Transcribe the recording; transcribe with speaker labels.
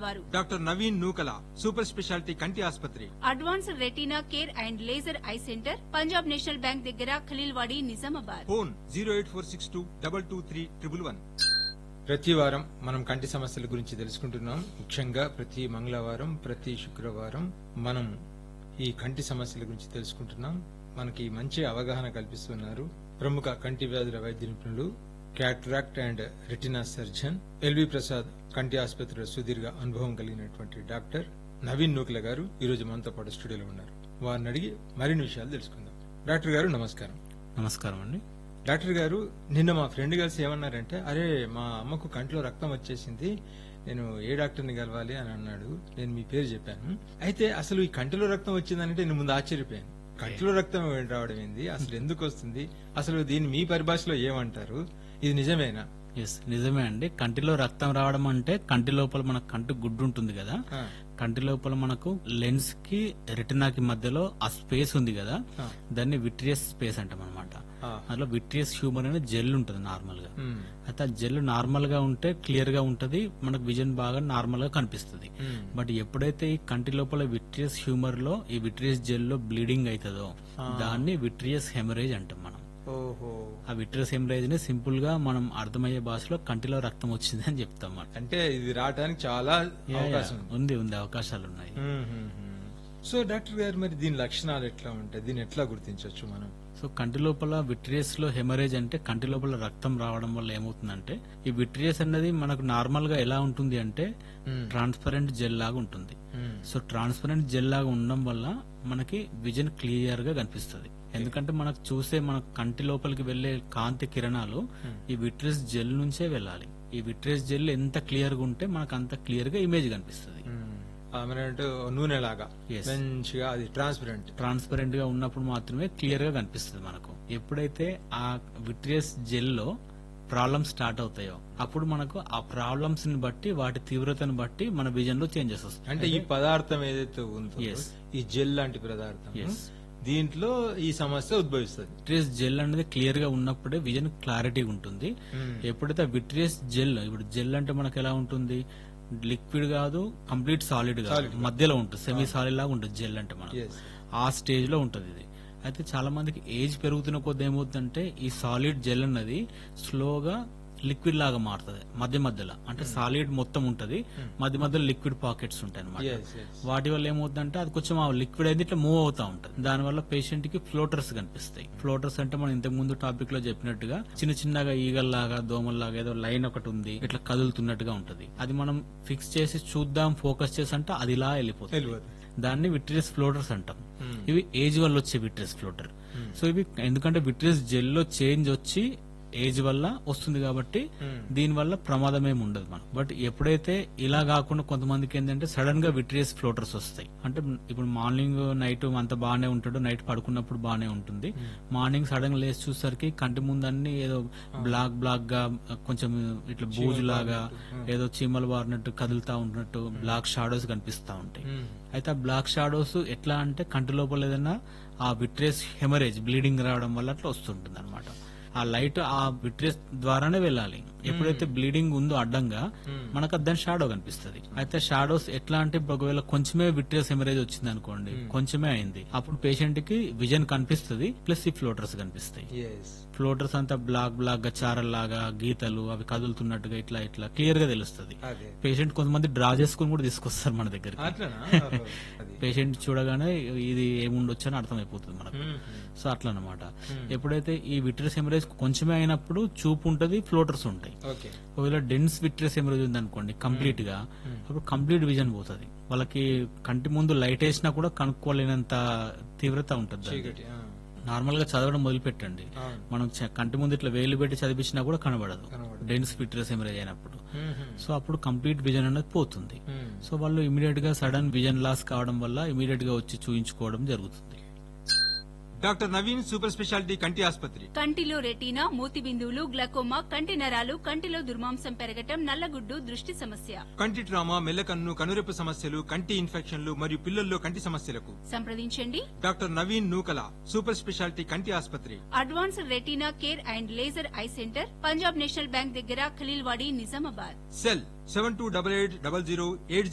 Speaker 1: కలవారు
Speaker 2: doctor Naveen Nukala super speciality కంటి ఆసుపత్రి
Speaker 1: advanced retina care and laser eye centre Punjab national bank దగ్గర Khaleelwadi Nizamabad
Speaker 2: phone zero eight four six two double two three triple one ప్రతి వారం మనం కంటి సమస్యల గురించి తెలుసుకుంటున్నాం ముఖ్యంగా ప్రతి మంగళవారం ప్రతి శుక్రవారం మనం ఈ కంటి సమస్యల గురించి తెలుసుకుంటున్నాం మనకి మంచి అవగాహన కల్పిస్తున్నారు ప్రముఖ కంటి వ్యాధుల వైద్య నిపుణులు cataract and retina surgeon LV Prasad కంటి ఆసుపత్రిలో సుదీర్ఘ అనుభవం కలిగినటువంటి డాక్టర్ నవీన్ నూకల గారు ఈ రోజు మనతో పాటు స్టూడియోలో ఉన్నారు వారిని అడిగి మరిన్ని విషయాలు తెలుసుకుందాం డాక్టర్ గారు నమస్కారం
Speaker 3: నమస్కారం అండి
Speaker 2: డాక్టర్ గారు నిన్న మా ఫ్రెండ్ కలిసి ఏమన్నారంటే అరే మా అమ్మకు కంట్లో రక్తం వచ్చేసింది నేను ఏ డాక్టర్ని కలవాలి అని అన్నాడు నేను మీ పేరు చెప్పాను అయితే అసలు ఈ కంటిలో రక్తం వచ్చిందంటే నేను ముందు ఆశ్చర్యపోయాను కంటిలో రక్తం రావడం ఏంది అసలు ఎందుకు వస్తుంది అసలు దీన్ని మీ పరిభాషలో ఏమంటారు ఇది నిజమేనా
Speaker 3: ఎస్ నిజమే అండి కంటిలో రక్తం రావడం అంటే కంటి లోపల మన కంటి గుడ్డు ఉంటుంది కదా
Speaker 2: ఆ,
Speaker 3: కంటి లోపల మనకు లెన్స్ కి రెటినాకి మధ్యలో ఆ స్పేస్ ఉంది కదా
Speaker 2: ఆ.
Speaker 3: దాన్ని విట్రియస్ స్పేస్ అంటాం అనమాట
Speaker 2: ఆ.
Speaker 3: అందులో విట్రియస్ హ్యూమర్ అనే జెల్ ఉంటుంది నార్మల్ గా
Speaker 2: ఉమ్,
Speaker 3: అయితే ఆ జెల్ నార్మల్ గా ఉంటే క్లియర్ గా ఉంటది మనకు విజన్ బాగా నార్మల్ గా కనిపిస్తుంది
Speaker 2: ఉమ్,
Speaker 3: బట్ ఎప్పుడైతే ఈ కంటి లోపల విట్రియస్ హ్యూమర్ లో ఈ విట్రియస్ జెల్ లో బ్లీడింగ్ అవుతుందో దాన్ని విట్రియస్ హెమరేజ్ అంటాం మనం
Speaker 2: ఓహో
Speaker 3: ఆ విట్రస్ హెమరేజ్ ని సింపుల్ గా మనం అర్థమయ్యే భాషలో కంటిలో రక్తం వచ్చింది అని చెప్తాం మనం
Speaker 2: అంటే ఇది రావడానికి చాలా
Speaker 3: యా, యా,
Speaker 2: అవకాశం ఉంది
Speaker 3: ఉంది ఉంది అవకాశాలు ఉన్నాయి
Speaker 2: ఉమ్, ఉమ్, ఉమ్. సో డాక్టర్ గారు మరి దీని లక్షణాలు ఎట్లా ఉంటాయి దీన్ని ఎట్లా గుర్తించవచ్చు మనం
Speaker 3: సో కంటి లోపల విట్రియస్ లో హెమరేజ్ అంటే కంటి లోపల రక్తం రావడం వల్ల ఏమవుతుందంటే ఈ విట్రియస్ అనేది మనకు నార్మల్ గా ఎలా ఉంటుంది అంటే
Speaker 2: ఉమ్,
Speaker 3: ట్రాన్స్పరెంట్ జెల్ లాగా ఉంటుంది
Speaker 2: ఉమ్,
Speaker 3: సో ట్రాన్స్పరెంట్ జెల్ లాగా ఉండడం వల్ల మనకి విజన్ క్లియర్ గా కనిపిస్తుంది ఎందుకంటే మనకు చూసే మన కంటి లోపలికి వెళ్లే కాంతి కిరణాలు ఈ విట్రియస్ జెల్ నుంచే వెళ్ళాలి ఈ విట్రియస్ జెల్ ఎంత క్లియర్ గా ఉంటే మనకు అంత క్లియర్ గా ఇమేజ్ కనిపిస్తుంది
Speaker 2: ఉమ్. ఆ, మనంటూ నూనె లాగా
Speaker 3: Yes.
Speaker 2: మంచిగా అది ట్రాన్స్పరెంట్
Speaker 3: ట్రాన్స్పరెంట్ గా ఉన్నప్పుడు మాత్రమే క్లియర్ గా కనిపిస్తుంది మనకు ఎప్పుడైతే ఆ విట్రియస్ జెల్ లో ప్రాబ్లమ్స్ స్టార్ట్ అవుతాయో అప్పుడు మనకు ఆ ప్రాబ్లమ్స్ ని బట్టి వాటి తీవ్రతను బట్టి మన విజన్ లో చేంజెస్ వస్తాయి
Speaker 2: అంటే ఈ పదార్థం ఏదైతే ఉందో
Speaker 3: Yes.
Speaker 2: ఈ జెల్ లాంటి పదార్థం
Speaker 3: Yes.
Speaker 2: దీంట్లో ఈ సమస్య ఉద్భవిస్తుంది
Speaker 3: విట్రియస్ జెల్ అనేది క్లియర్ గా ఉన్నప్పుడే విజన్ క్లారిటీ ఉంటుంది
Speaker 2: మ్మ్.
Speaker 3: ఎప్పుడైతే విట్రియస్ జెల్ ఇప్పుడు జెల్ అంటే మనకు ఎలా ఉంటుంది లిక్విడ్ కాదు కంప్లీట్ సాలిడ్ కాదు మధ్యలో ఉంటుంది సెమీ సాలిడ్ లాగా ఉంటుంది జెల్ అంటే మనకు
Speaker 2: Yes.
Speaker 3: ఆ స్టేజ్ లో ఉంటది ఇది అయితే చాలా మందికి ఏజ్ పెరుగుతున్న కొద్ది ఏమవుతుందంటే ఈ సాలిడ్ జెల్ అన్నది స్లోగా లిక్విడ్ లాగా మారుతుంది మధ్య మధ్యలో అంటే సాలిడ్ మొత్తం ఉంటది మధ్య మధ్యలో లిక్విడ్ పాకెట్స్ ఉంటాయి అన్నమాట
Speaker 2: Yes, yes.
Speaker 3: వాటి వల్ల ఏమవుతుందంటే అది కొంచెం ఆ లిక్విడ్ అయితే ఇట్లా మూవ్ అవుతా ఉంటది దాని వల్ల పేషెంట్ కి ఫ్లోటర్స్ కనిపిస్తాయి ఫ్లోటర్స్ అంటే మనం ఇంతకు ముందు టాపిక్ లో చెప్పినట్టుగా చిన్న చిన్నగా ఈగల్లాగా దోమల్లాగా ఏదో లైన్ ఒకటి ఉంది ఇట్లా కదులుతున్నట్టుగా ఉంటది అది మనం ఫిక్స్ చేసి చూద్దాం ఫోకస్ చేసి అంటే అది ఇలా వెళ్ళిపోతుంది
Speaker 2: తెలియదు
Speaker 3: దాన్ని విట్రియస్ ఫ్లోటర్స్ అంటాం
Speaker 2: Hmm.
Speaker 3: ఇవి ఏజ్ వల్ల వచ్చే విట్రియస్ ఫ్లోటర్ సో ఇవి ఎందుకంటే విట్రియస్ జెల్ లో చేంజ్ వచ్చి ఏజ్ వల్ల వస్తుంది కాబట్టి
Speaker 2: Hmm.
Speaker 3: దీని వల్ల ప్రమాదం ఏమి ఉండదు మనం బట్ ఎప్పుడైతే ఇలా కాకుండా కొంతమందికి ఏంటంటే సడన్ గా విట్రియస్ ఫ్లోటర్స్ వస్తాయి అంటే ఇప్పుడు మార్నింగ్ నైట్ అంత బాగానే ఉంటాడు నైట్ పడుకున్నప్పుడు బాగానే ఉంటుంది మార్నింగ్ సడన్ గా లేచి చూసరికి కంటి ముందు అన్ని ఏదో బ్లాక్ బ్లాక్ గా కొంచెం ఇట్లా బూజు లాగా ఏదో చీమలు బారినట్టు కదులుతా ఉంటున్నట్టు బ్లాక్ షాడోస్ కనిపిస్తా ఉంటాయి
Speaker 2: ఉమ్.
Speaker 3: అయితే ఆ బ్లాక్ షాడోస్ ఎట్లా అంటే కంటి లోపల ఏదైనా ఆ విట్రియస్ హెమరేజ్ బ్లీడింగ్ రావడం వల్ల అట్లా వస్తుంటుంది అనమాట ఆ లైట్ ఆ విట్రియస్ ద్వారానే వెళ్ళాలి ఎప్పుడైతే బ్లీడింగ్ ఉందో అడ్డంగా మనకు దాని షాడో కనిపిస్తుంది అయితే షాడోస్ ఎట్లా అంటే ఇప్పుడు ఒకవేళ కొంచెమే విట్రియస్ హెమరేజ్ వచ్చింది అనుకోండి కొంచెమే అయింది అప్పుడు పేషెంట్ కి విజన్ కనిపిస్తుంది ప్లస్ ఈ ఫ్లోటర్స్ కనిపిస్తాయి
Speaker 2: Yes.
Speaker 3: ఫ్లోటర్స్ అంతా బ్లాక్ బ్లాక్ గా చారల్లాగా గీతలు అవి కదులుతున్నట్టుగా ఇట్లా ఇట్లా క్లియర్ గా తెలుస్తుంది
Speaker 2: అదే
Speaker 3: పేషెంట్ కొంతమంది డ్రా చేసుకుని కూడా తీసుకొస్తారు మన దగ్గరికి
Speaker 2: అట్లనా ఓహో. అది
Speaker 3: పేషెంట్ చూడగానే ఇది ఏముండొచ్చు అని అర్థమైపోతుంది మనకు
Speaker 2: ఉమ్.
Speaker 3: సో అట్లా అనమాట ఎప్పుడైతే ఈ విట్రస్ హెమరేజ్ కొంచెమే అయినప్పుడు చూపు ఉంటది ఫ్లోటర్స్ ఉంటాయి
Speaker 2: ఓకే
Speaker 3: ఒకవేళ డెన్స్ విట్రస్ హెమరేజ్ ఉంది అనుకోండి కంప్లీట్ గా అప్పుడు కంప్లీట్ విజన్ పోతుంది వాళ్ళకి కంటి ముందు లైట్ వేసినా కూడా కనుక్కోలేనంత తీవ్రత ఉంటుంది దానికి.
Speaker 2: చీకటి ఆ.
Speaker 3: నార్మల్ గా చదవడం మొదలు పెట్టండి
Speaker 2: అవును.
Speaker 3: మనం చ- కంటి ముందు ఇట్లా వేలు పెట్టి చదివించినా కూడా కనబడదు
Speaker 2: కనబడదు.
Speaker 3: డెన్స్ విట్రస్ హెమరేజ్ అయినప్పుడు
Speaker 2: ఉమ్.
Speaker 3: సో అప్పుడు కంప్లీట్ విజన్ అనేది పోతుంది
Speaker 2: ఉమ్.
Speaker 3: సో వాళ్ళు ఇమీడియట్ గా సడన్ విజన్ లాస్ కావడం వల్ల ఇమీడియట్ గా వచ్చి చూయించుకోవడం జరుగుతుంది
Speaker 2: డాక్టర్ నవీన్ సూపర్ స్పెషాలిటీ కంటి ఆసుపత్రి
Speaker 1: కంటిలో రెటీనా మూతి బిందువులు గ్లకోమా కంటి నరాలు కంటిలో దుర్మాంసం పెరగటం నల్లగుడ్డు దృష్టి సమస్య
Speaker 2: కంటి ట్రామా మెల్లకన్ను కనురెప్పు సమస్యలు కంటి ఇన్ఫెక్షన్లు మరియు పిల్లల్లో కంటి సమస్యలకు
Speaker 1: సంప్రదించండి
Speaker 2: doctor Naveen Nukala super speciality కంటి ఆసుపత్రి
Speaker 1: advanced retina care and laser eye centre Punjab national bank దగ్గర Khaleelwadi Nizamabad
Speaker 2: cell seven two double eight double zero eight